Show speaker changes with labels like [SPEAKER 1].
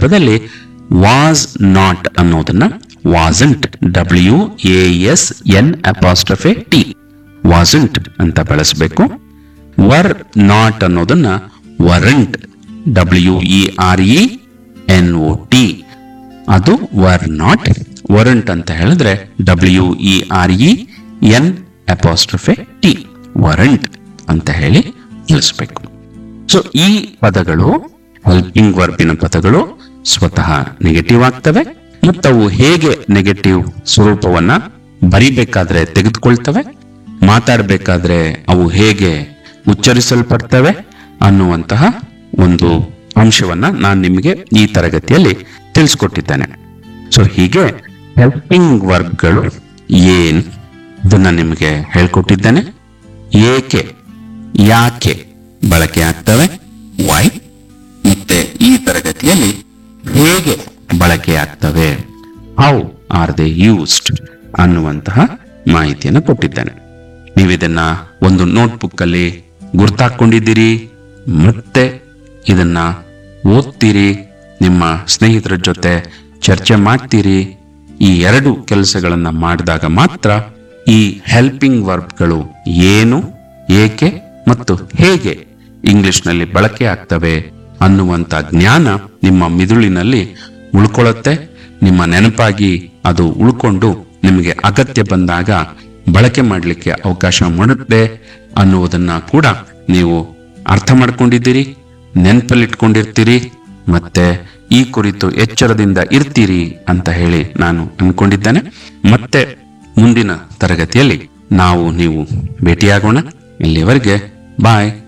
[SPEAKER 1] ಸಂದರ್ಭದಲ್ಲಿ was not ಅನ್ನೋದನ್ನ wasn't W A S N apostrophe T wasn't ಅಂತ ಬಳಸಬೇಕು ವರ್ ನಾಟ್ ಅನ್ನೋದನ್ನ weren't W E R E N O T ಅದು were not weren't ಅಂತ ಹೇಳಿದ್ರೆ W E R E N apostrophe T weren't ಅಂತ ಹೇಳಿ ತಿಳಿಸ್ಬೇಕು ಸೊ ಈ ಪದಗಳು ಹೆಲ್ಪಿಂಗ್ ವರ್ಬಿನ ಪದಗಳು ಸ್ವತಃ ನೆಗೆಟಿವ್ ಆಗ್ತವೆ ಮತ್ತವು ಹೇಗೆ ನೆಗೆಟಿವ್ ಸ್ವರೂಪವನ್ನ ಬರಿಬೇಕಾದ್ರೆ ತೆಗೆದುಕೊಳ್ತವೆ ಮಾತಾಡಬೇಕಾದ್ರೆ ಅವು ಹೇಗೆ ಉಚ್ಚರಿಸಲ್ಪಡ್ತವೆ ಅನ್ನುವಂತಹ ಒಂದು ಅಂಶವನ್ನ ನಾನು ನಿಮಗೆ ಈ ತರಗತಿಯಲ್ಲಿ ತಿಳಿಸ್ಕೊಟ್ಟಿದ್ದೇನೆ ಸೊ ಹೀಗೆ ಹೆಲ್ಪಿಂಗ್ ವರ್ಬ್ಗಳು ಏನು ಇದನ್ನ ನಿಮಗೆ ಹೇಳ್ಕೊಟ್ಟಿದ್ದೇನೆ ಏಕೆ ಯಾಕೆ ಬಳಕೆ ಆಗ್ತವೆ ವೈ ಮತ್ತೆ ಈ ತರಗತಿಯಲ್ಲಿ ಹೇಗೆ ಬಳಕೆ ಆಗ್ತವೆ ಹೌ ಆರ್ ದೇ ಯೂಸ್ಡ್ ಅನ್ನುವಂತಹ ಮಾಹಿತಿಯನ್ನು ಕೊಟ್ಟಿದ್ದೇನೆ ನೀವಿದನ್ನ ಒಂದು ನೋಟ್ಬುಕ್ ಅಲ್ಲಿ ಗುರ್ತಾಕೊಂಡಿದ್ದೀರಿ ಮತ್ತೆ ಇದನ್ನ ಓದ್ತೀರಿ ನಿಮ್ಮ ಸ್ನೇಹಿತರ ಜೊತೆ ಚರ್ಚೆ ಮಾಡ್ತೀರಿ ಈ ಎರಡು ಕೆಲಸಗಳನ್ನ ಮಾಡಿದಾಗ ಮಾತ್ರ ಈ ಹೆಲ್ಪಿಂಗ್ ವರ್ಬ್ಗಳು ಏನು ಏಕೆ ಮತ್ತು ಹೇಗೆ ಇಂಗ್ಲಿಷ್ನಲ್ಲಿ ಬಳಕೆ ಆಗ್ತವೆ ಅನ್ನುವಂತ ಜ್ಞಾನ ನಿಮ್ಮ ಮಿದುಳಿನಲ್ಲಿ ಉಳ್ಕೊಳ್ಳುತ್ತೆ ನಿಮ್ಮ ನೆನಪಾಗಿ ಅದು ಉಳ್ಕೊಂಡು ನಿಮಗೆ ಅಗತ್ಯ ಬಂದಾಗ ಬಳಕೆ ಮಾಡಲಿಕ್ಕೆ ಅವಕಾಶ ಮಾಡುತ್ತೆ ಅನ್ನುವುದನ್ನ ಕೂಡ ನೀವು ಅರ್ಥ ಮಾಡ್ಕೊಂಡಿದ್ದೀರಿ ನೆನಪಲ್ಲಿಟ್ಕೊಂಡಿರ್ತೀರಿ ಮತ್ತೆ ಈ ಕುರಿತು ಎಚ್ಚರದಿಂದ ಇರ್ತೀರಿ ಅಂತ ಹೇಳಿ ನಾನು ಅನ್ಕೊಂಡಿದ್ದೇನೆ ಮತ್ತೆ ಮುಂದಿನ ತರಗತಿಯಲ್ಲಿ ನಾವು ನೀವು ಭೇಟಿಯಾಗೋಣ ಇಲ್ಲಿವರೆಗೆ ಬಾಯ್